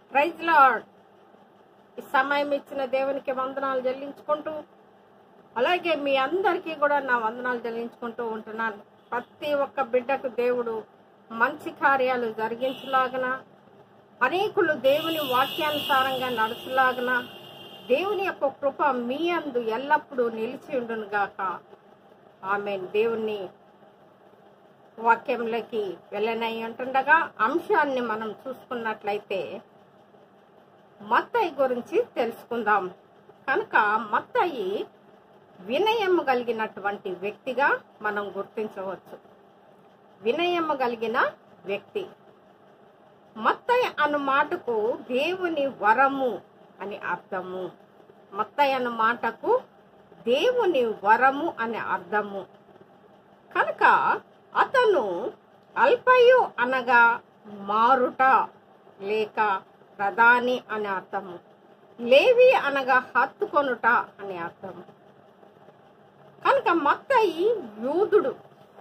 praise lord ఈ సమయం ఇచ్చిన దేవునికి వందనాలు చెల్లించుకుంటూ అలాగే మీ అందరికీ కూడా నా వందనాలు చెల్లించుకుంటూ ఉంటున్నాను ప్రతి ఒక్క బిడ్డకు దేవుడు మంచి కార్యాలు జరిగించలాగన అనేకులు దేవుని వాక్యానుసారంగా నడుచులాగన దేవుని యొక్క కృప మీ అందు ఎల్లప్పుడూ నిలిచి ఉండును గాక ఆమె దేవుణ్ణి వాక్యంలోకి వెళ్ళనై ఉంటుండగా అంశాన్ని మనం చూసుకున్నట్లయితే మత్తయి గురించి తెలుసుకుందాం కనుక మత్తయి వినయము కలిగినటువంటి వ్యక్తిగా మనం గుర్తించవచ్చు వినయము కలిగిన వ్యక్తి మత్తయి అను మాటకు దేవుని వరము అని అర్థము మత్తయి అను మాటకు దేవుని వరము అని అర్థము కనుక అతను అల్పయు అనగా మారుట లేక ప్రధాని అని అర్థము లేవి అనగా హత్తుకొనుట అని అర్థము కనుక మత్తయి యూదుడు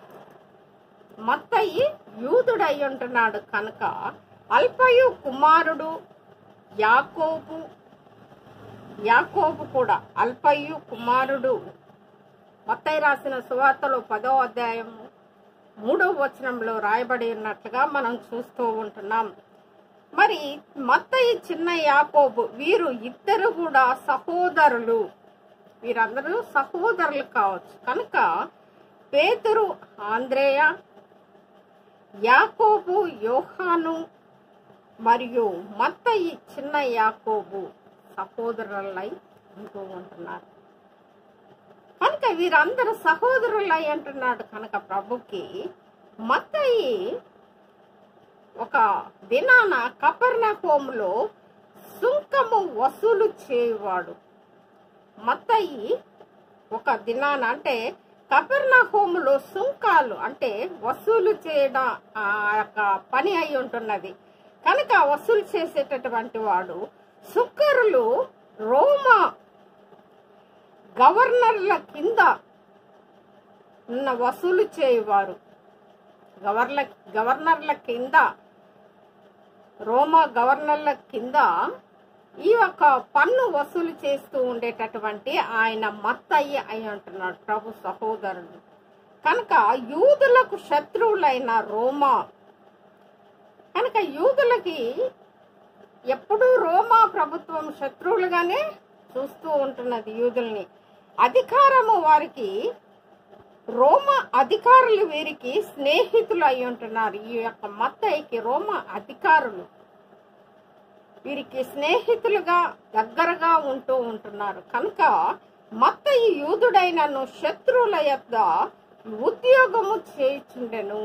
మత్తయి యూదుడై ఉంటున్నాడు కనుక అల్పయు కుమారుడు యాకోబు యాకోబు కూడా అల్పయు కుమారుడు మత్తయి రాసిన సువార్తలో పదో అధ్యాయం మూడో వచనంలో రాయబడి ఉన్నట్లుగా మనం చూస్తూ ఉంటున్నాం మరి మత్తయి చిన్న యాకోబు వీరు ఇద్దరు కూడా సహోదరులు వీరందరూ సహోదరులు కావచ్చు కనుక పేతురు ఆంద్రేయ యాకోబు యోహాను మరియు మత్తయి చిన్న యాకోబు సహోదరులై ఉంటూ ఉంటున్నారు కనుక వీరందరూ సహోదరులై అంటున్నాడు కనుక ప్రభుకి మత్తయి ఒక దినాన కపర్ణ హోములో సుంకము వసూలు చేయువాడు మత్తయి ఒక దినాన అంటే కపర్ణ హోములో సుంకాలు అంటే వసూలు చేయడం ఆ యొక్క పని అయి ఉంటున్నది కనుక వసూలు చేసేటటువంటి వాడు సుక్కరులు రోమా గవర్నర్ల కింద ఉన్న వసూలు చేయువారు గవర్నర్ల గవర్నర్ల కింద రోమా గవర్నర్ల కింద ఈ యొక్క పన్ను వసూలు చేస్తూ ఉండేటటువంటి ఆయన మత్తయ్య అయి అంటున్నాడు ప్రభు సహోదరుడు కనుక యూదులకు శత్రువులైన రోమా కనుక యూదులకి ఎప్పుడూ రోమా ప్రభుత్వం శత్రువులుగానే చూస్తూ ఉంటున్నది యూదుల్ని అధికారము వారికి రోమా అధికారులు వీరికి స్నేహితులు అయి ఉంటున్నారు ఈ యొక్క మత్తయ్యకి రోమా అధికారులు వీరికి స్నేహితులుగా దగ్గరగా ఉంటూ ఉంటున్నారు కనుక మత్తయి యూదుడైనను శత్రువుల యొక్క ఉద్యోగము చేయుచుండెను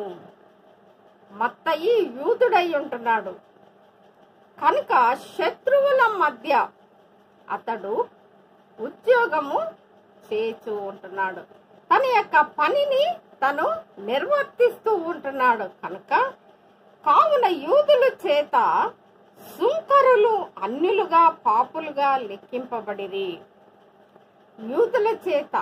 మత్తయి యూదుడై ఉంటున్నాడు కనుక శత్రువుల మధ్య అతడు ఉద్యోగము చేస్తూ ఉంటున్నాడు తన యొక్క పనిని తను నిర్వర్తిస్తూ ఉంటున్నాడు కనుక కావున యూదుల చేత సుంకరులు అన్యులుగా పాపులుగా లెక్కింపబడిరి యూదుల చేత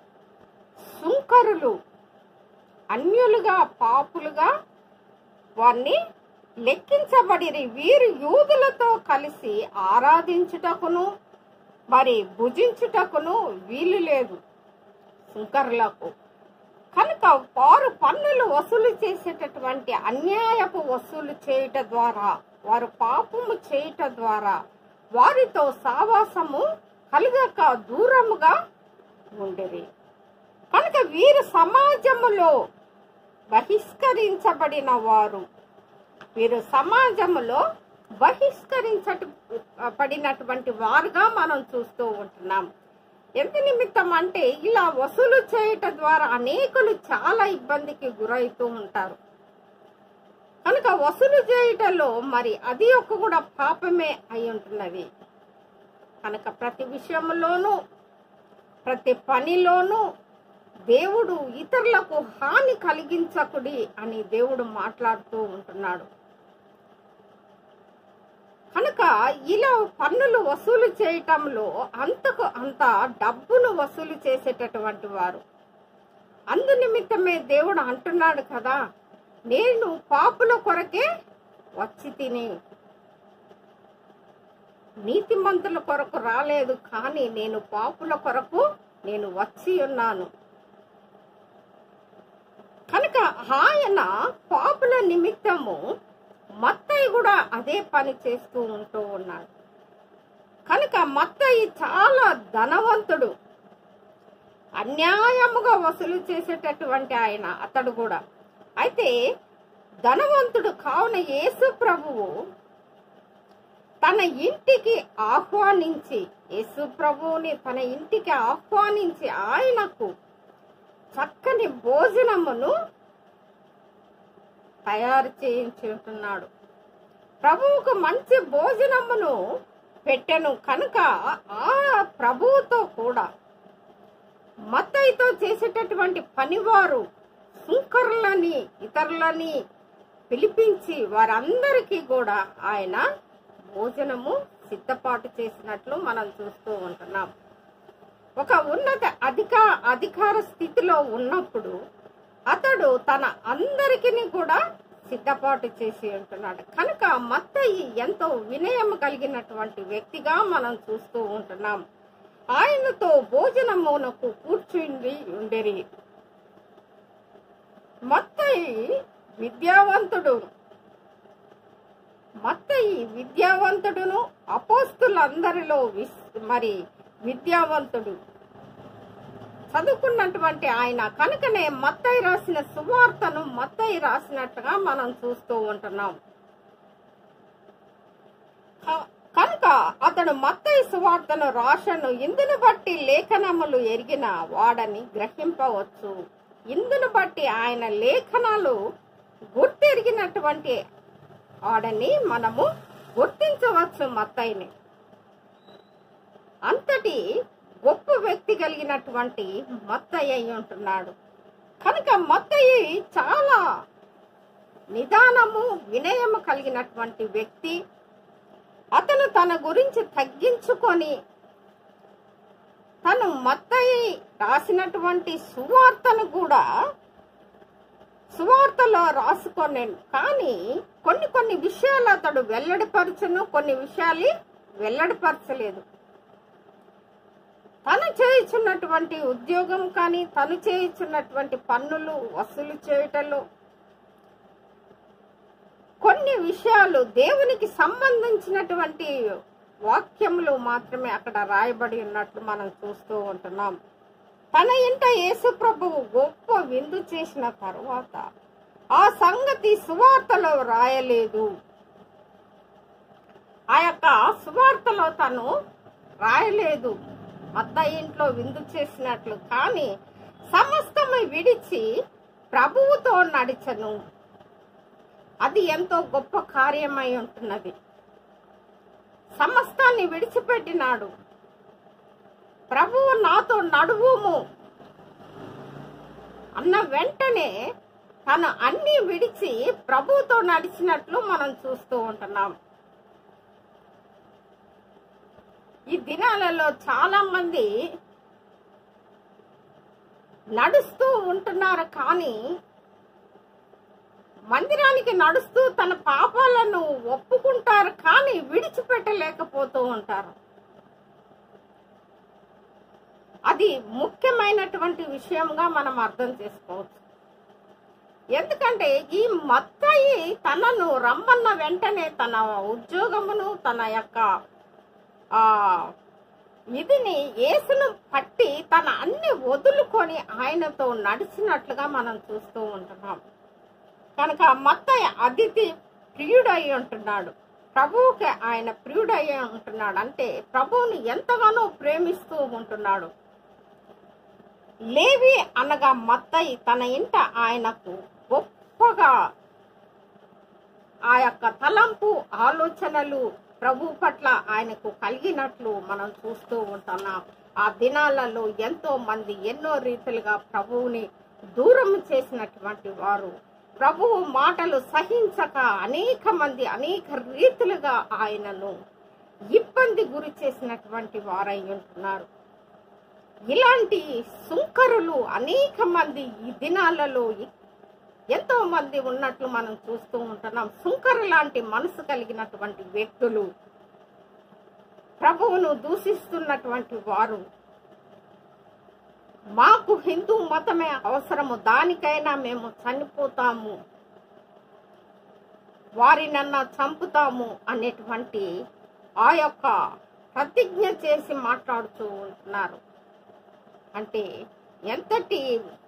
సుంకరులు అన్యులుగా పాపులుగా వారిని లెక్కించబడిరి వీరు యూదులతో కలిసి ఆరాధించుటకును మరి భుజించుటకును వీలు లేదు సుంకరులకు కనుక వారు పన్నులు వసూలు చేసేటటువంటి అన్యాయపు వసూలు చేయుట ద్వారా వారు పాపము చేయుట ద్వారా వారితో సావాసము కలుగక దూరముగా ఉండేది కనుక వీరు సమాజములో బహిష్కరించబడిన వారు వీరు సమాజములో బహిష్కరించట పడినటువంటి వారుగా మనం చూస్తూ ఉంటున్నాం ఎందు నిమిత్తం అంటే ఇలా వసూలు చేయట ద్వారా అనేకులు చాలా ఇబ్బందికి గురవుతూ ఉంటారు కనుక వసూలు చేయటలో మరి అది ఒక కూడా పాపమే అయి ఉంటున్నది కనుక ప్రతి విషయంలోనూ ప్రతి పనిలోనూ దేవుడు ఇతరులకు హాని కలిగించకుడి అని దేవుడు మాట్లాడుతూ ఉంటున్నాడు కనుక ఇలా పన్నులు వసూలు చేయటంలో అంతకు అంత డబ్బును వసూలు చేసేటటువంటి వారు అందు నిమిత్తమే దేవుడు అంటున్నాడు కదా నేను పాపుల కొరకే వచ్చి తిని నీతిమంతుల కొరకు రాలేదు కానీ నేను పాపుల కొరకు నేను వచ్చి ఉన్నాను కనుక ఆయన పాపుల నిమిత్తము మత్తయ్య కూడా అదే పని చేస్తూ ఉంటూ ఉన్నాడు కనుక మత్తయ్య చాలా ధనవంతుడు అన్యాయముగా వసూలు చేసేటటువంటి ఆయన అతడు కూడా అయితే ధనవంతుడు కావున యేసు ప్రభువు తన ఇంటికి ఆహ్వానించి యేసు ప్రభువుని తన ఇంటికి ఆహ్వానించి ఆయనకు చక్కని భోజనమును తయారు చేయించుంటున్నాడు ప్రభువుకు మంచి భోజనమును పెట్టెను కనుక ఆ ప్రభువుతో కూడా మత్తయితో చేసేటటువంటి పనివారు సుంకరులని ఇతరులని పిలిపించి వారందరికీ కూడా ఆయన భోజనము సిద్ధపాటు చేసినట్లు మనం చూస్తూ ఉంటున్నాం ఒక ఉన్నత అధిక అధికార స్థితిలో ఉన్నప్పుడు అతడు తన అందరికీ కూడా సిద్ధపాటు చేసి ఉంటున్నాడు కనుక మత్తయి ఎంతో వినయం కలిగినటువంటి వ్యక్తిగా మనం చూస్తూ ఉంటున్నాం ఆయనతో భోజనమునకు కూర్చుండి ఉండేరి మత్తయి విద్యావంతుడు మత్తయి విద్యావంతుడును అపోస్తులందరిలో విస్ మరి విద్యావంతుడు చదువుకున్నటువంటి ఆయన కనుకనే మత్తయి రాసిన సువార్తను మత్తయి రాసినట్టుగా మనం చూస్తూ ఉంటున్నాం క- కనుక అతడు మత్తయి సువార్తను రాశను ఇందును బట్టి లేఖనములు ఎరిగిన వాడని గ్రహింపవచ్చు ఇందును బట్టి ఆయన లేఖనాలు గుర్తెరిగినటువంటి వాడని మనము గుర్తించవచ్చు మత్తయిని అంతటి గొప్ప వ్యక్తి కలిగినటువంటి మత్తయ్య అయి ఉంటున్నాడు కనుక మత్తయ్య చాలా నిదానము వినయము కలిగినటువంటి వ్యక్తి అతను తన గురించి తగ్గించుకొని తను మత్తయి రాసినటువంటి సువార్తను కూడా సువార్తలో రాసుకొనేను కానీ కొన్ని కొన్ని విషయాలు అతడు వెల్లడిపరచును కొన్ని విషయాలు వెల్లడిపరచలేదు తను చేయుచున్నటువంటి ఉద్యోగం కానీ తను చేయుచున్నటువంటి పన్నులు వసూలు చేయటంలో కొన్ని విషయాలు దేవునికి సంబంధించినటువంటి వాక్యములు మాత్రమే అక్కడ రాయబడి ఉన్నట్లు మనం చూస్తూ ఉంటున్నాం తన ఇంట యేసు ప్రభువు గొప్ప విందు చేసిన తరువాత ఆ సంగతి సువార్తలో రాయలేదు ఆ యొక్క సువార్తలో తను రాయలేదు మత్త ఇంట్లో విందు చేసినట్లు కానీ సమస్తము విడిచి ప్రభువుతో నడిచను అది ఎంతో గొప్ప కార్యమై ఉంటున్నది సమస్తాన్ని విడిచిపెట్టినాడు ప్రభువు నాతో నడువుము అన్న వెంటనే తను అన్ని విడిచి ప్రభువుతో నడిచినట్లు మనం చూస్తూ ఉంటున్నాం ఈ దినాలలో చాలా మంది నడుస్తూ ఉంటున్నారు కానీ మందిరానికి నడుస్తూ తన పాపాలను ఒప్పుకుంటారు కానీ విడిచిపెట్టలేకపోతూ ఉంటారు అది ముఖ్యమైనటువంటి విషయంగా మనం అర్థం చేసుకోవచ్చు ఎందుకంటే ఈ మత్తయి తనను రమ్మన్న వెంటనే తన ఉద్యోగమును తన యొక్క ఆ ఇదిని యేసును పట్టి తన అన్ని వదులుకొని ఆయనతో నడిచినట్లుగా మనం చూస్తూ ఉంటున్నాం కనుక మత్తయ్య అతిథి ప్రియుడై ఉంటున్నాడు ప్రభువుకి ఆయన ప్రియుడై ఉంటున్నాడు అంటే ప్రభువుని ఎంతగానో ప్రేమిస్తూ ఉంటున్నాడు లేవి అనగా మత్తయి తన ఇంట ఆయనకు గొప్పగా ఆ యొక్క తలంపు ఆలోచనలు ప్రభు పట్ల ఆయనకు కలిగినట్లు మనం చూస్తూ ఉంటున్నాం ఆ దినాలలో ఎంతో మంది ఎన్నో రీతిలుగా ప్రభువుని దూరం చేసినటువంటి వారు ప్రభువు మాటలు సహించక అనేక మంది అనేక రీతిలుగా ఆయనను ఇబ్బంది గురి చేసినటువంటి వారై ఉంటున్నారు ఇలాంటి సుంకరులు అనేక మంది ఈ దినాలలో ఎంతో మంది ఉన్నట్లు మనం చూస్తూ ఉంటున్నాం సుంకరు లాంటి మనసు కలిగినటువంటి వ్యక్తులు ప్రభువును దూషిస్తున్నటువంటి వారు మాకు హిందూ మతమే అవసరము దానికైనా మేము చనిపోతాము వారినన్నా చంపుతాము అనేటువంటి ఆ యొక్క ప్రతిజ్ఞ చేసి మాట్లాడుతూ ఉంటున్నారు అంటే ఎంతటి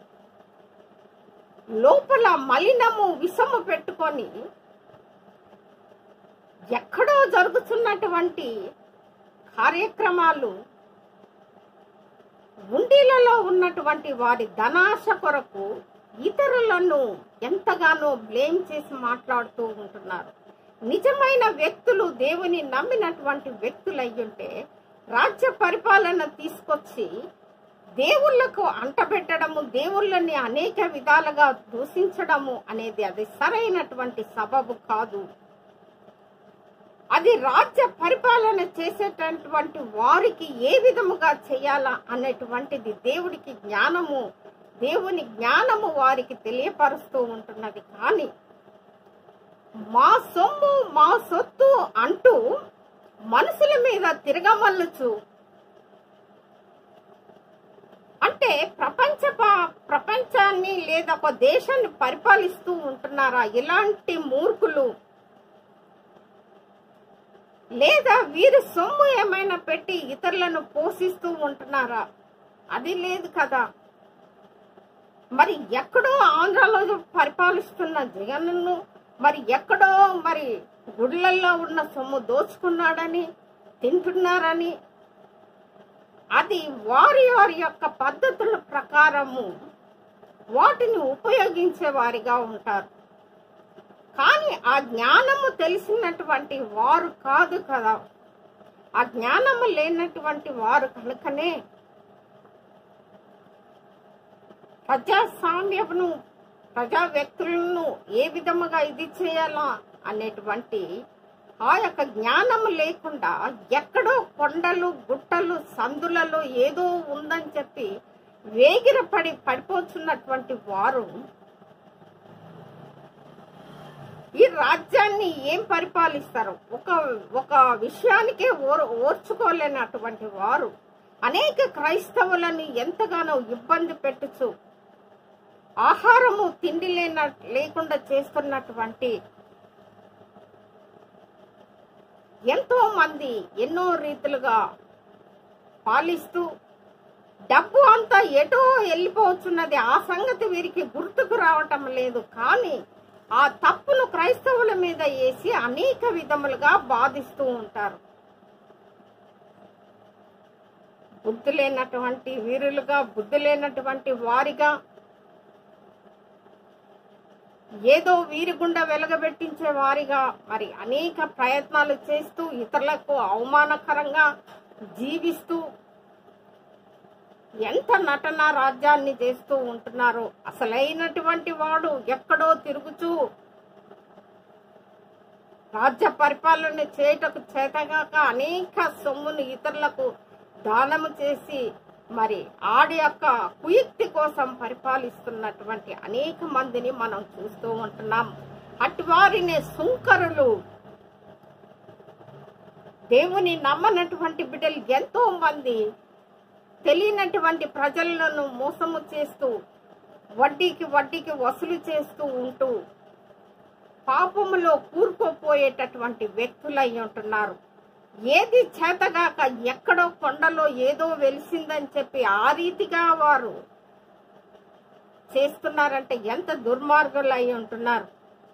లోపల మలినము విషము పెట్టుకొని ఎక్కడో జరుగుతున్నటువంటి కార్యక్రమాలు ఉండిలలో ఉన్నటువంటి వారి ధనాశ కొరకు ఇతరులను ఎంతగానో బ్లేమ్ చేసి మాట్లాడుతూ ఉంటున్నారు నిజమైన వ్యక్తులు దేవుని నమ్మినటువంటి వ్యక్తులు అయ్యుంటే రాజ్య పరిపాలన తీసుకొచ్చి దేవుళ్లకు అంటబెట్టడము దేవుళ్ళని అనేక విధాలుగా దూషించడము అనేది అది సరైనటువంటి సబబు కాదు అది రాజ్య పరిపాలన చేసేటటువంటి వారికి ఏ విధముగా చేయాలా అనేటువంటిది దేవుడికి జ్ఞానము దేవుని జ్ఞానము వారికి తెలియపరుస్తూ ఉంటున్నది కానీ మా సొమ్ము మా సొత్తు అంటూ మనుషుల మీద తిరగమల్లుచు అంటే ప్రపంచ ప- ప్రపంచాన్ని లేదా ఒక దేశాన్ని పరిపాలిస్తూ ఉంటున్నారా ఇలాంటి మూర్ఖులు లేదా వీరి సొమ్ము ఏమైనా పెట్టి ఇతరులను పోషిస్తూ ఉంటున్నారా అది లేదు కదా మరి ఎక్కడో ఆంధ్రాలో పరిపాలిస్తున్న జగన్ను మరి ఎక్కడో మరి గుడ్లల్లో ఉన్న సొమ్ము దోచుకున్నాడని తింటున్నారని అది వారి వారి యొక్క పద్ధతుల ప్రకారము వాటిని ఉపయోగించే వారిగా ఉంటారు కానీ ఆ జ్ఞానము తెలిసినటువంటి వారు కాదు కదా ఆ జ్ఞానము లేనటువంటి వారు కనుకనే ప్రజాస్వామ్యమును ప్రజా వ్యక్తులను ఏ విధముగా ఇది చేయాలా అనేటువంటి ఆ యొక్క జ్ఞానము లేకుండా ఎక్కడో కొండలు గుట్టలు సందులలో ఏదో ఉందని చెప్పి వేగిరపడి పడిపోతున్నటువంటి వారు ఈ రాజ్యాన్ని ఏం పరిపాలిస్తారు ఒక ఒక విషయానికే ఓర్ ఓర్చుకోలేనటువంటి వారు అనేక క్రైస్తవులను ఎంతగానో ఇబ్బంది పెట్టుచు ఆహారము తిండి లేన లేకుండా చేస్తున్నటువంటి ఎంతో మంది ఎన్నో రీతులుగా పాలిస్తూ డబ్బు అంతా ఎటో వెళ్ళిపోతున్నది ఆ సంగతి వీరికి గుర్తుకు రావటం లేదు కానీ ఆ తప్పును క్రైస్తవుల మీద వేసి అనేక విధములుగా బాధిస్తూ ఉంటారు బుద్ధి లేనటువంటి వీరులుగా బుద్ధి లేనటువంటి వారిగా ఏదో వీరి గుండా వెలగబెట్టించే వారిగా మరి అనేక ప్రయత్నాలు చేస్తూ ఇతరులకు అవమానకరంగా జీవిస్తూ ఎంత నటన రాజ్యాన్ని చేస్తూ ఉంటున్నారో అసలైనటువంటి వాడు ఎక్కడో తిరుగుచూ రాజ్య పరిపాలన చేయటకు చేతగాక అనేక సొమ్మును ఇతరులకు దానము చేసి మరి ఆడి యొక్క కుయుక్తి కోసం పరిపాలిస్తున్నటువంటి అనేక మందిని మనం చూస్తూ ఉంటున్నాం అటువారిని సుంకరులు దేవుని నమ్మనటువంటి బిడ్డలు ఎంతో మంది తెలియనటువంటి ప్రజలను మోసము చేస్తూ వడ్డీకి వడ్డీకి వసూలు చేస్తూ ఉంటూ పాపములో కూరుకుపోయేటటువంటి వ్యక్తులై ఉంటున్నారు ఏది చేతగాక ఎక్కడో కొండలో ఏదో వెలిసిందని చెప్పి ఆ రీతిగా వారు చేస్తున్నారంటే ఎంత దుర్మార్గులు అయి ఉంటున్నారు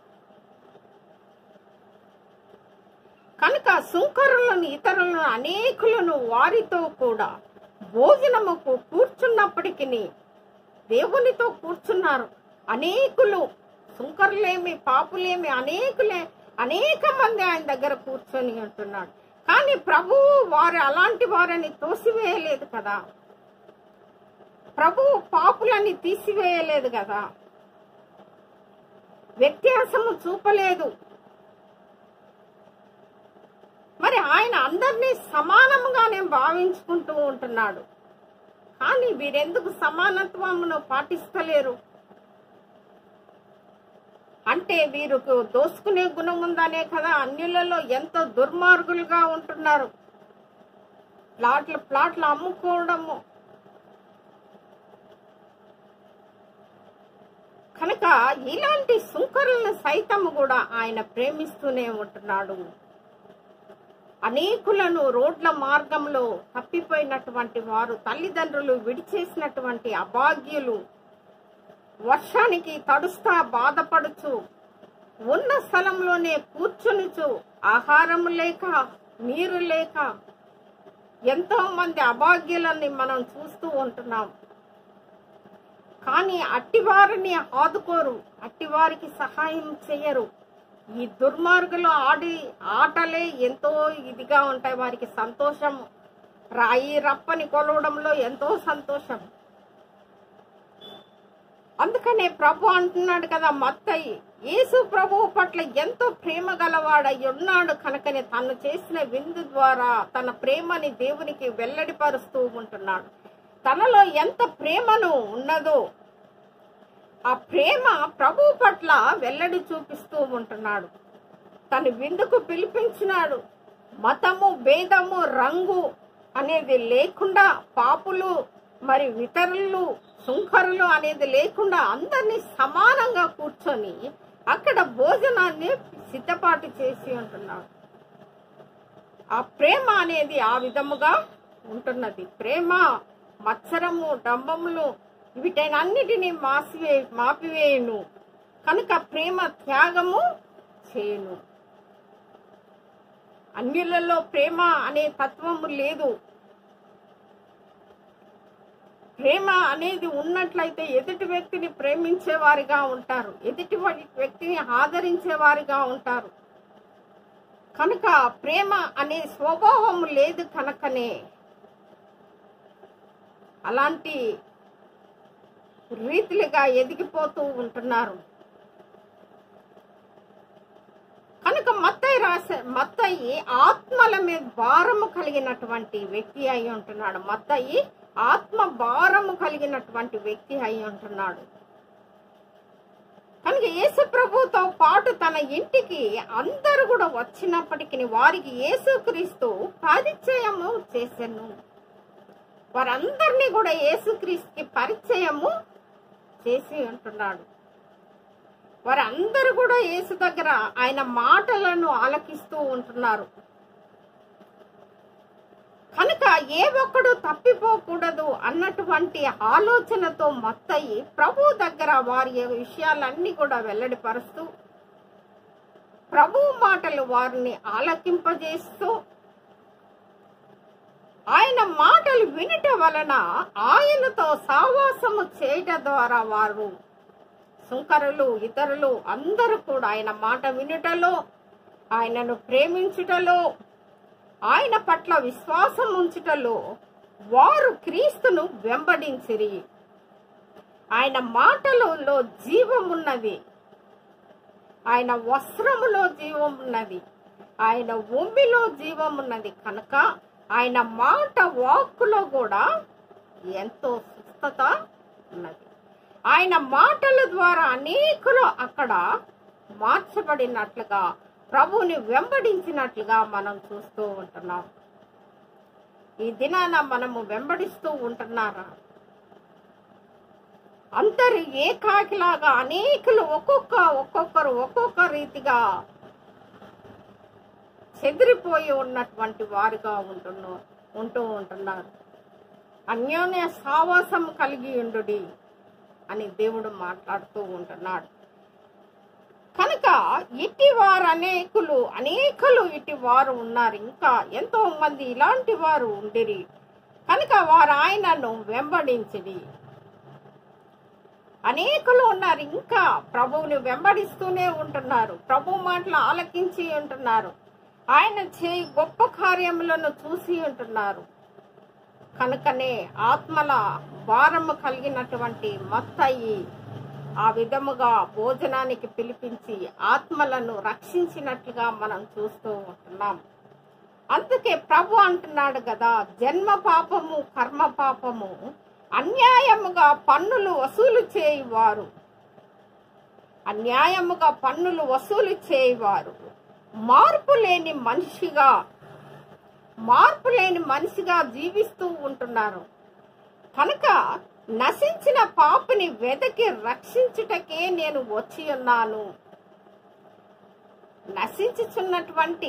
కనుక సుంకరులను ఇతరులను అనేకులను వారితో కూడా భోజనముకు కూర్చున్నప్పటికీ దేవునితో కూర్చున్నారు అనేకులు సుంకరులేమి పాపులేమి అనేకులే అనేక మంది ఆయన దగ్గర కూర్చొని ఉంటున్నాడు కానీ ప్రభువు వారు అలాంటి వారిని తోసివేయలేదు కదా ప్రభువు పాపులని తీసివేయలేదు కదా వ్యత్యాసము చూపలేదు మరి ఆయన అందరినీ సమానంగానే భావించుకుంటూ ఉంటున్నాడు కానీ వీరెందుకు సమానత్వమును పాటిస్తలేరు అంటే వీరికి దోసుకునే గుణం ఉందనే కదా అన్యులలో ఎంతో దుర్మార్గులుగా ఉంటున్నారు ప్లాట్లు ప్లాట్లు అమ్ముకోవడము కనుక ఇలాంటి సుంకరులను సైతం కూడా ఆయన ప్రేమిస్తూనే ఉంటున్నాడు అనేకులను రోడ్ల మార్గంలో తప్పిపోయినటువంటి వారు తల్లిదండ్రులు విడిచేసినటువంటి అభాగ్యులు వర్షానికి తడుస్తా బాధపడుచు ఉన్న స్థలంలోనే కూర్చునుచు ఆహారం లేక నీరు లేక ఎంతో మంది అభాగ్యులని మనం చూస్తూ ఉంటున్నాం కానీ అట్టివారిని ఆదుకోరు అట్టివారికి సహాయం చేయరు ఈ దుర్మార్గులు ఆడి ఆటలే ఎంతో ఇదిగా ఉంటాయి వారికి సంతోషం రాయి రప్పని కొలవడంలో ఎంతో సంతోషం అందుకనే ప్రభు అంటున్నాడు కదా మత్తయి యేసు ప్రభువు పట్ల ఎంతో ప్రేమ గలవాడై ఉన్నాడు కనుకనే తను చేసిన విందు ద్వారా తన ప్రేమని దేవునికి వెల్లడిపరుస్తూ ఉంటున్నాడు తనలో ఎంత ప్రేమను ఉన్నదో ఆ ప్రేమ ప్రభు పట్ల వెల్లడి చూపిస్తూ ఉంటున్నాడు తను విందుకు పిలిపించినాడు మతము భేదము రంగు అనేది లేకుండా పాపులు మరి ఇతరులు సుంకరులు అనేది లేకుండా అందరినీ సమానంగా కూర్చొని అక్కడ భోజనాన్ని సిద్ధపాటు చేసి ఉంటున్నాడు ఆ ప్రేమ అనేది ఆ విధముగా ఉంటున్నది ప్రేమ మత్సరము డంబములు వీటన్నిటిని మాసివే మాపివేయును కనుక ప్రేమ త్యాగము చేయును అన్యులలో ప్రేమ అనే తత్వము లేదు ప్రేమ అనేది ఉన్నట్లయితే ఎదుటి వ్యక్తిని ప్రేమించేవారిగా ఉంటారు ఎదుటి వారి- వ్యక్తిని ఆదరించేవారిగా ఉంటారు కనుక ప్రేమ అనే స్వభావం లేదు కనుకనే అలాంటి రీతిలుగా ఎదిగిపోతూ ఉంటున్నారు కనుక మత్తయి రాసే మత్తయి ఆత్మల మీద భారము కలిగినటువంటి వ్యక్తి అయి ఉంటున్నాడు మత్తయి ఆత్మ భారము కలిగినటువంటి వ్యక్తి అయి ఉంటున్నాడు కనుక యేసు ప్రభుతో పాటు తన ఇంటికి అందరూ కూడా వచ్చినప్పటికీ వారికి యేసుక్రీస్తు పరిచయము చేసెను వారందరినీ కూడా యేసుక్రీస్తుకి పరిచయము చేసి ఉంటున్నాడు వారందరూ కూడా యేసు దగ్గర ఆయన మాటలను ఆలకిస్తూ ఉంటున్నారు కనుక ఏ ఒక్కడు తప్పిపోకూడదు అన్నటువంటి ఆలోచనతో మత్తయి ప్రభు దగ్గర వారి విషయాలన్నీ కూడా వెల్లడిపరుస్తూ ప్రభు మాటలు వారిని ఆలకింపజేస్తూ ఆయన మాటలు వినుట వలన ఆయనతో సావాసము చేయట ద్వారా వారు సుంకరులు ఇతరులు అందరూ కూడా ఆయన మాట వినుటలో ఆయనను ప్రేమించుటలో ఆయన పట్ల విశ్వాసం ఉంచుటలో వారు క్రీస్తును వెంబడించిరి ఆయన మాటలలో జీవం ఉన్నది ఆయన వస్త్రములో జీవం ఉన్నది ఆయన ఉమ్మిలో జీవం ఉన్నది కనుక ఆయన మాట వాక్కులో కూడా ఎంతో సుస్థత ఉన్నది ఆయన మాటల ద్వారా అనేకులు అక్కడ మార్చబడినట్లుగా ప్రభువుని వెంబడించినట్లుగా మనం చూస్తూ ఉంటున్నాం ఈ దినాన మనము వెంబడిస్తూ ఉంటున్నారా అందరు ఏకాకిలాగా అనేకులు ఒక్కొక్క ఒక్కొక్కరు ఒక్కొక్క రీతిగా చెదిరిపోయి ఉన్నటువంటి వారుగా ఉంటున్న ఉంటూ ఉంటున్నారు అన్యోన్య సావాసం కలిగి ఉండుడి అని దేవుడు మాట్లాడుతూ ఉంటున్నాడు కనుక ఇట్టి వారు అనేకులు అనేకులు ఇట్టి వారు ఉన్నారు ఇంకా ఎంతో మంది ఇలాంటి వారు ఉండిరి కనుక వారు ఆయనను వెంబడించిడి అనేకులు ఉన్నారు ఇంకా ప్రభువుని వెంబడిస్తూనే ఉంటున్నారు ప్రభు మాటలు ఆలకించి ఉంటున్నారు ఆయన చే గొప్ప కార్యములను చూసి ఉంటున్నారు కనుకనే ఆత్మల భారము కలిగినటువంటి మత్తయి ఆ విధముగా భోజనానికి పిలిపించి ఆత్మలను రక్షించినట్లుగా మనం చూస్తూ ఉంటున్నాం అందుకే ప్రభు అంటున్నాడు కదా జన్మ పాపము కర్మ పాపము అన్యాయముగా పన్నులు వసూలు చేయువారు అన్యాయముగా పన్నులు వసూలు చేయువారు మార్పు లేని మనిషిగా మార్పు లేని మనిషిగా జీవిస్తూ ఉంటున్నారు కనుక నశించిన పాపని వెదకి రక్షించుటకే నేను వచ్చి ఉన్నాను నశించుచున్నటువంటి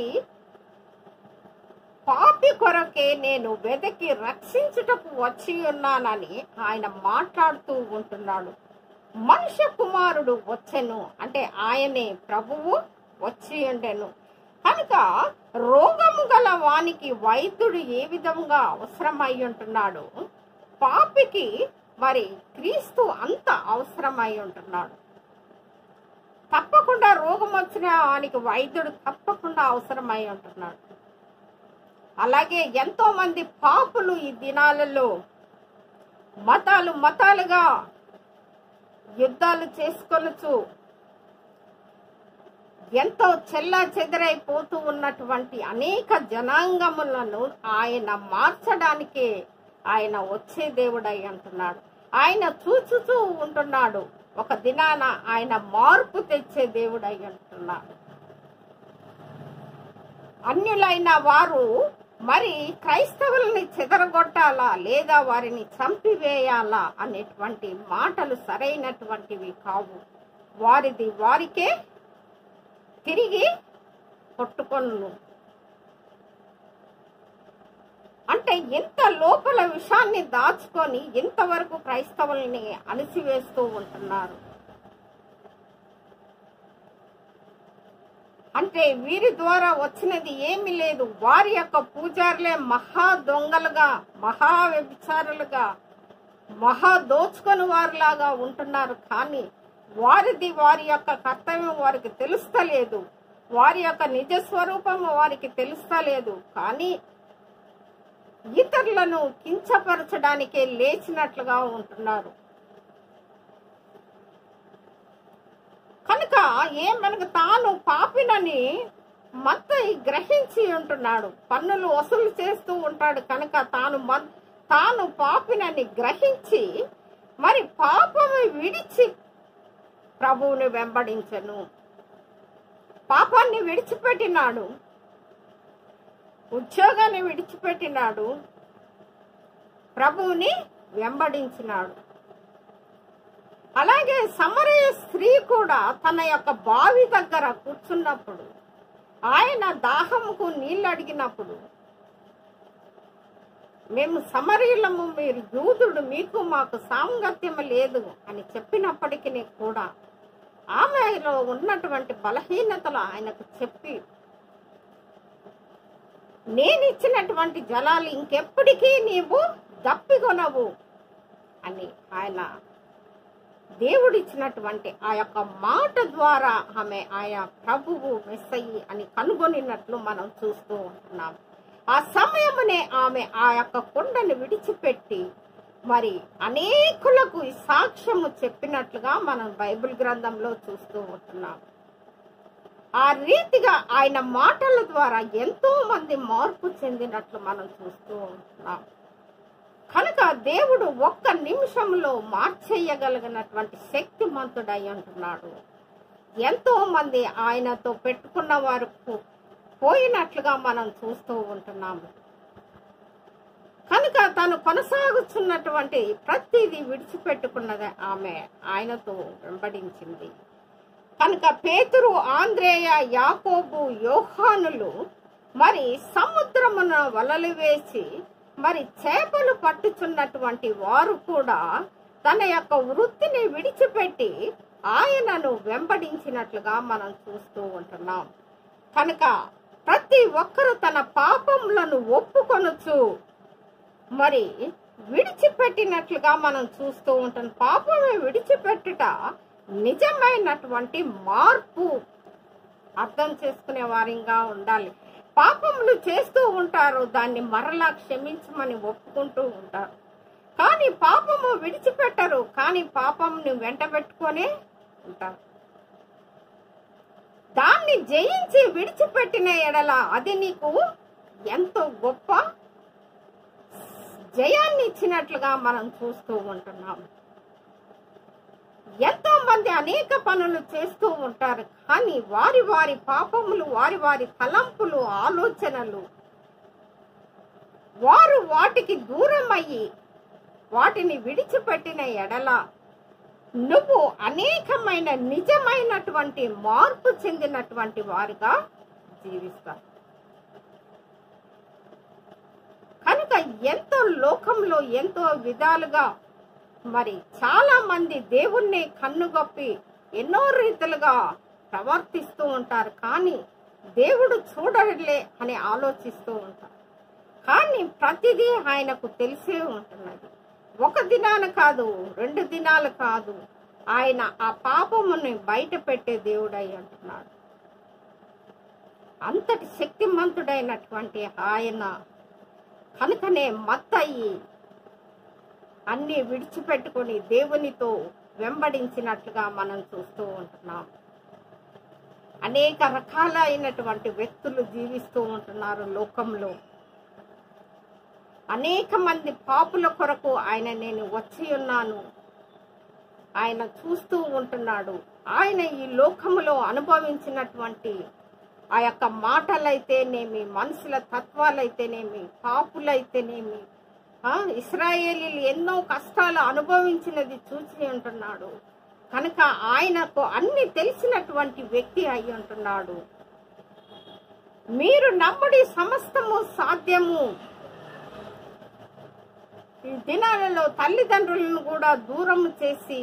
పాపి కొరకే నేను వెదకి రక్షించుటకు వచ్చి ఉన్నానని ఆయన మాట్లాడుతూ ఉంటున్నాడు మనుష్య కుమారుడు వచ్చెను అంటే ఆయనే ప్రభువు వచ్చి ఉండెను కనుక రోగము గల వానికి వైద్యుడు ఏ విధంగా అవసరమై ఉంటున్నాడు పాపికి మరి క్రీస్తు అంత అవసరమై ఉంటున్నాడు తప్పకుండా రోగం వచ్చిన వానికి వైద్యుడు తప్పకుండా అవసరమై ఉంటున్నాడు అలాగే ఎంతో మంది పాపులు ఈ దినాలలో మతాలు మతాలుగా యుద్ధాలు చేసుకొనచ్చు ఎంతో చెల్లా చెదరైపోతూ ఉన్నటువంటి అనేక జనాంగములను ఆయన మార్చడానికే ఆయన వచ్చే దేవుడై అంటున్నాడు ఆయన చూచుతూ ఉంటున్నాడు ఒక దినాన ఆయన మార్పు తెచ్చే దేవుడై అంటున్నాడు అన్యులైన వారు మరి క్రైస్తవుల్ని చెదరగొట్టాలా లేదా వారిని చంపివేయాలా అనేటువంటి మాటలు సరైనటువంటివి కావు వారిది వారికే తిరిగి కొట్టుకొను అంటే ఎంత లోపల విషాన్ని దాచుకొని ఇంతవరకు క్రైస్తవుల్ని అణిసివేస్తూ ఉంటున్నారు అంటే వీరి ద్వారా వచ్చినది ఏమీ లేదు వారి యొక్క పూజారులే మహా దొంగలుగా మహా వ్యభిచారులుగా మహా దోచుకొని వారిలాగా ఉంటున్నారు కానీ వారిది వారి యొక్క కర్తవ్యం వారికి తెలుస్తలేదు వారి యొక్క నిజ స్వరూపం వారికి తెలుస్తలేదు కానీ ఇతరులను కించపరచడానికే లేచినట్లుగా ఉంటున్నారు కనుక ఏ మనకు తాను పాపినని మత గ్రహించి ఉంటున్నాడు పన్నులు వసూలు చేస్తూ ఉంటాడు కనుక తాను మ- తాను పాపినని గ్రహించి మరి పాపము విడిచి ప్రభువుని వెంబడించను పాపాన్ని విడిచిపెట్టినాడు ఉద్యోగాన్ని విడిచిపెట్టినాడు ప్రభువుని వెంబడించినాడు అలాగే సమరయ స్త్రీ కూడా తన యొక్క బావి దగ్గర కూర్చున్నప్పుడు ఆయన దాహముకు నీళ్ళు అడిగినప్పుడు మేము సమరీలము మీరు యూదుడు మీకు మాకు సాంగత్యం లేదు అని చెప్పినప్పటికీ కూడా ఆమెలో ఉన్నటువంటి బలహీనతలు ఆయనకు చెప్పి నేను ఇచ్చినటువంటి జలాలు ఇంకెప్పటికీ నీవు దప్పికొనవు అని ఆయన దేవుడిచ్చినటువంటి ఆ యొక్క మాట ద్వారా ఆమె ఆయా ప్రభువు మెస్సయి అని కనుగొనినట్లు మనం చూస్తూ ఉంటున్నాం ఆ సమయమునే ఆమె ఆ యొక్క కొండను విడిచిపెట్టి మరి అనేకులకు ఈ సాక్ష్యము చెప్పినట్లుగా మనం బైబిల్ గ్రంథంలో చూస్తూ ఉంటున్నాం ఆ రీతిగా ఆయన మాటల ద్వారా ఎంతో మంది మార్పు చెందినట్లు మనం చూస్తూ ఉంటున్నాం కనుక దేవుడు ఒక్క నిమిషంలో మార్చేయగలిగినటువంటి శక్తిమంతుడై అంటున్నాడు ఎంతో మంది ఆయనతో పెట్టుకున్న వారు పో- పోయినట్లుగా మనం చూస్తూ ఉంటున్నాము కనుక తను కొనసాగుతున్నటువంటి ప్రతిదీ విడిచిపెట్టుకున్నది ఆమె ఆయనతో వెంబడించింది కనుక పేతురు ఆంద్రేయ యాకోబు యోహానులు మరి సముద్రమున వలలు వేసి మరి చేపలు పట్టుచున్నటువంటి వారు కూడా తన యొక్క వృత్తిని విడిచిపెట్టి ఆయనను వెంబడించినట్లుగా మనం చూస్తూ ఉంటున్నాం కనుక ప్రతి ఒక్కరు తన పాపములను ఒప్పుకొనొచ్చు మరి విడిచిపెట్టినట్లుగా మనం చూస్తూ ఉంటాం పాపమే విడిచిపెట్టుట నిజమైనటువంటి మార్పు అర్థం చేసుకునే వారిగా ఉండాలి పాపములు చేస్తూ ఉంటారు దాన్ని మరలా క్షమించమని ఒప్పుకుంటూ ఉంటారు కానీ పాపము విడిచిపెట్టరు కానీ పాపంని వెంట పెట్టుకొనే ఉంటారు దాన్ని జయించి విడిచిపెట్టిన ఎడల అది నీకు ఎంతో గొప్ప జయాన్ని ఇచ్చినట్లుగా మనం చూస్తూ ఉంటున్నాం ఎంతో మంది అనేక పనులు చేస్తూ ఉంటారు కానీ వారి వారి పాపములు వారి వారి తలంపులు ఆలోచనలు వారు వాటికి దూరం అయ్యి వాటిని విడిచిపెట్టిన ఎడల నువ్వు అనేకమైన నిజమైనటువంటి మార్పు చెందినటువంటి వారుగా జీవిస్తావు కనుక ఎంతో లోకంలో ఎంతో విధాలుగా మరి చాలా మంది దేవుణ్ణి కన్నుగొప్పి ఎన్నో రీతులుగా ప్రవర్తిస్తూ ఉంటారు కానీ దేవుడు చూడలే అని ఆలోచిస్తూ ఉంటారు కానీ ప్రతిదీ ఆయనకు తెలిసే ఉంటున్నది ఒక దినాన కాదు రెండు దినాలు కాదు ఆయన ఆ పాపముని బయట పెట్టే దేవుడై అంటున్నాడు అంతటి శక్తిమంతుడైనటువంటి ఆయన కనుకనే మత్తయి అన్ని విడిచిపెట్టుకొని దేవునితో వెంబడించినట్లుగా మనం చూస్తూ ఉంటున్నాం అనేక రకాలైనటువంటి వ్యక్తులు జీవిస్తూ ఉంటున్నారు లోకంలో అనేక మంది పాపుల కొరకు ఆయన నేను వచ్చి ఉన్నాను ఆయన చూస్తూ ఉంటున్నాడు ఆయన ఈ లోకములో అనుభవించినటువంటి ఆ యొక్క మాటలైతేనేమి మనుషుల తత్వాలైతేనేమి పాపులైతేనేమి ఆ, ఇస్రాయేలీలు ఎన్నో కష్టాలు అనుభవించినది చూసి ఉంటున్నాడు కనుక ఆయనకు అన్ని తెలిసినటువంటి వ్యక్తి అయి ఉంటున్నాడు మీరు నమ్ముడి సమస్తము సాధ్యము ఈ దినాలలో తల్లిదండ్రులను కూడా దూరం చేసి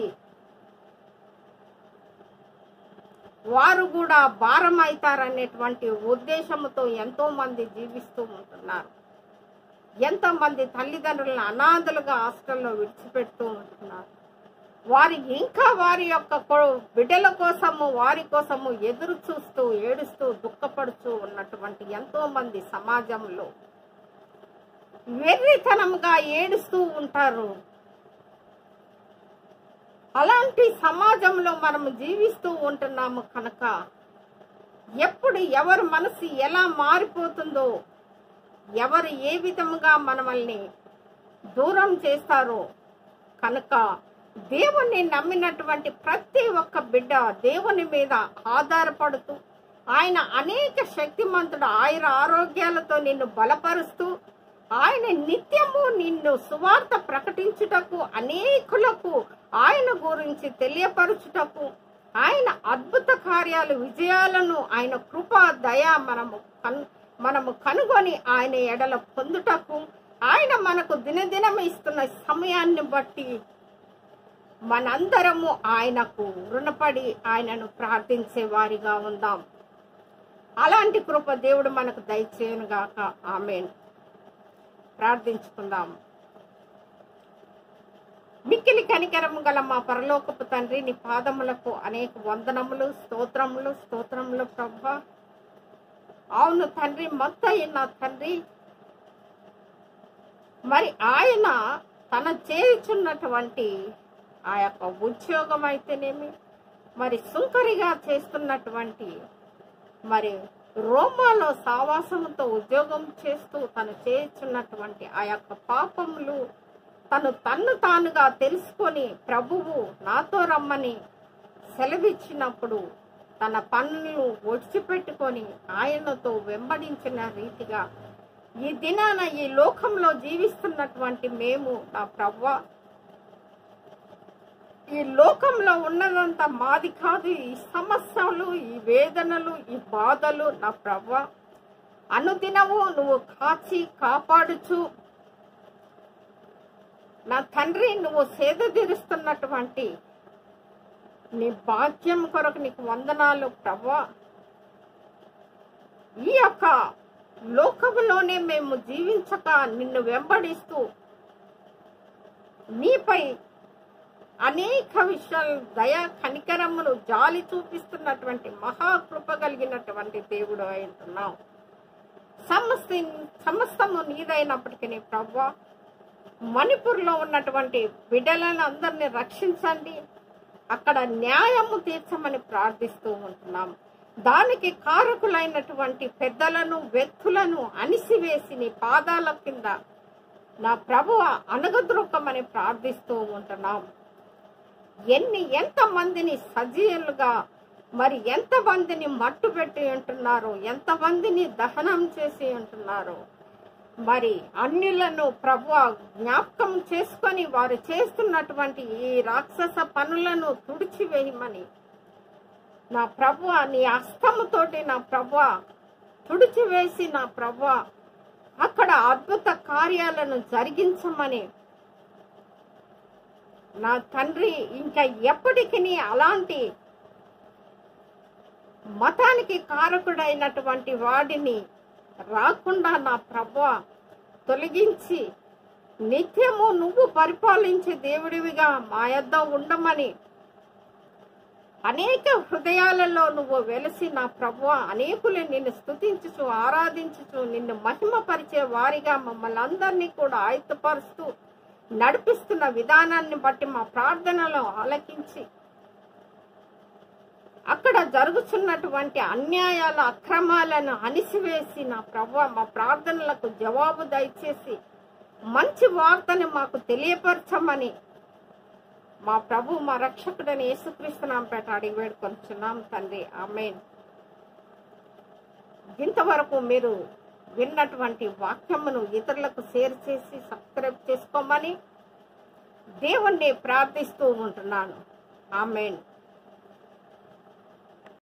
వారు కూడా భారం అవుతారనేటువంటి ఉద్దేశంతో ఎంతో మంది జీవిస్తూ ఉంటున్నారు ఎంతో మంది తల్లిదండ్రులను అనాథలుగా హాస్టల్లో విడిచిపెడుతూ ఉంటున్నారు వారు ఇంకా వారి యొక్క కొ- బిడ్డల కోసము వారి కోసము ఎదురు చూస్తూ ఏడుస్తూ దుఃఖపడుతూ ఉన్నటువంటి ఎంతో మంది సమాజంలో వెర్రితనంగా ఏడుస్తూ ఉంటారు అలాంటి సమాజంలో మనం జీవిస్తూ ఉంటున్నాము కనుక ఎప్పుడు ఎవరి మనసు ఎలా మారిపోతుందో ఎవరు ఏ విధముగా మనల్ని దూరం చేస్తారో కనుక దేవుణ్ణి నమ్మినటువంటి ప్రతి ఒక్క బిడ్డ దేవుని మీద ఆధారపడుతూ ఆయన అనేక శక్తిమంతుడు ఆయన ఆరోగ్యాలతో నిన్ను బలపరుస్తూ ఆయన నిత్యము నిన్ను సువార్త ప్రకటించుటకు అనేకులకు ఆయన గురించి తెలియపరచుటకు ఆయన అద్భుత కార్యాలు విజయాలను ఆయన కృప దయ మనము కన్ మనము కనుగొని ఆయన ఎడల పొందుటకు ఆయన మనకు దినదినం ఇస్తున్న సమయాన్ని బట్టి మనందరము ఆయనకు రుణపడి ఆయనను ప్రార్థించే వారిగా ఉందాం అలాంటి కృప దేవుడు మనకు దయచేయనుగాక ఆమెన్ ప్రార్థించుకుందాం మిక్కిలి కనికరము గల మా పరలోకపు తండ్రి నీ పాదములకు అనేక వందనములు స్తోత్రములు స్తోత్రములు ప్రభా అవును తండ్రి మొత్తం నా తండ్రి మరి ఆయన తన చేయుచున్నటువంటి ఆ యొక్క ఉద్యోగం అయితేనేమి మరి సుంకరిగా చేస్తున్నటువంటి మరి రోమాలో సావాసముతో ఉద్యోగం చేస్తూ తను చేయుచున్నటువంటి ఆ యొక్క పాపములు తను తన్ను తానుగా తెలుసుకొని ప్రభువు నాతో రమ్మని సెలవిచ్చినప్పుడు తన పనులను ఒడిచిపెట్టుకొని ఆయనతో వెంబడించిన రీతిగా ఈ దినాన ఈ లోకంలో జీవిస్తున్నటువంటి మేము నా ప్రవ్వ ఈ లోకంలో ఉన్నదంతా మాది కాదు ఈ సమస్యలు ఈ వేదనలు ఈ బాధలు నా ప్రవ్వ అనుదినము నువ్వు కాచి కాపాడుచు నా తండ్రి నువ్వు సేద తీరుస్తున్నటువంటి నీ భాగ్యం కొరకు నీకు వందనాలు ప్రవ్వా ఈ యొక్క లోకములోనే మేము జీవించక నిన్ను వెంబడిస్తూ నీపై అనేక విషయాలు దయ కనికరమును జాలి చూపిస్తున్నటువంటి మహాకృప కలిగినటువంటి దేవుడు అంటున్నావు సమస్త సమస్తము నీదైనప్పటికీ ప్రవ్వా మణిపూర్లో ఉన్నటువంటి బిడ్డలను అందరినీ రక్షించండి అక్కడ న్యాయము తీర్చమని ప్రార్థిస్తూ ఉంటున్నాం దానికి కారకులైనటువంటి పెద్దలను వ్యక్తులను అణిసివేసి నీ పాదాల కింద నా ప్రభువ అనగద్రొక్కమని ప్రార్థిస్తూ ఉంటున్నాం ఎన్ని ఎంత మందిని సజీవులుగా మరి ఎంత మందిని మట్టు పెట్టి ఉంటున్నారు ఎంత మందిని దహనం చేసి ఉంటున్నారు మరి అన్యులను ప్రభు జ్ఞాపకం చేసుకొని వారు చేస్తున్నటువంటి ఈ రాక్షస పనులను తుడిచివేయమని నా ప్రభు నీ హస్తముతోటి నా ప్రభు తుడిచివేసి నా ప్రభు అక్కడ అద్భుత కార్యాలను జరిగించమని నా తండ్రి ఇంకా ఎప్పటికీ అలాంటి మతానికి కారకుడైనటువంటి వాడిని రాకుండా నా ప్రభు తొలగించి నిత్యము నువ్వు పరిపాలించే దేవుడివిగా మా యొద్ద ఉండమని అనేక హృదయాలలో నువ్వు వెలసి నా ప్రభు అనేకులు నిన్ను స్తుతించుచు ఆరాధించుచు నిన్ను మహిమపరిచే వారిగా మమ్మల్ని అందరినీ కూడా ఆయుత్తపరుస్తూ నడిపిస్తున్న విధానాన్ని బట్టి మా ప్రార్థనలో ఆలకించి అక్కడ జరుగుతున్నటువంటి అన్యాయాల అక్రమాలను అణిసివేసి నా ప్రభు మా ప్రార్థనలకు జవాబు దయచేసి మంచి వార్తని మాకు తెలియపరచమని మా ప్రభు మా రక్షకుడని యేసుక్రీస్తునాం పేట అడిగి వేడుకొంచున్నాం తండ్రి ఆమెన్ ఇంతవరకు మీరు విన్నటువంటి వాక్యమును ఇతరులకు షేర్ చేసి సబ్స్క్రైబ్ చేసుకోమని దేవుణ్ణి ప్రార్థిస్తూ ఉంటున్నాను ఆమెన్